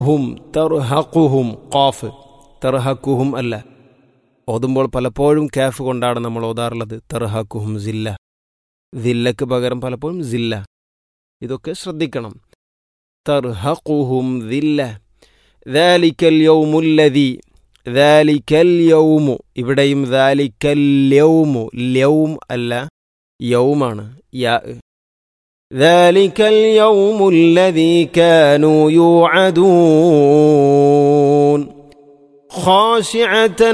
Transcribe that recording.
ഹും തർഹഖുഹും ഖാഫ് തർഹഖുഹും അല്ല ഓതുമ്പോൾ പലപ്പോഴും കാഫ് കൊണ്ടാണ് നമ്മൾ ഓതാറുള്ളത് തർഹഖുഹും സില്ല ദില്ലക്ക് പകരം പലപ്പോഴും സില്ല ഇതൊക്കെ ശ്രദ്ധിക്കണം തർഹഖുഹും ദില്ല ദാലിക്കൽ യൗമുല്ലദി ദാലിക്കൽ യൗമു ഇവിടെയും ദാലിക്കൽ യൗമു യൗം അല്ല യൗമാണ് യാ ذلك اليوم الذي كانوا يوعدون خاشعة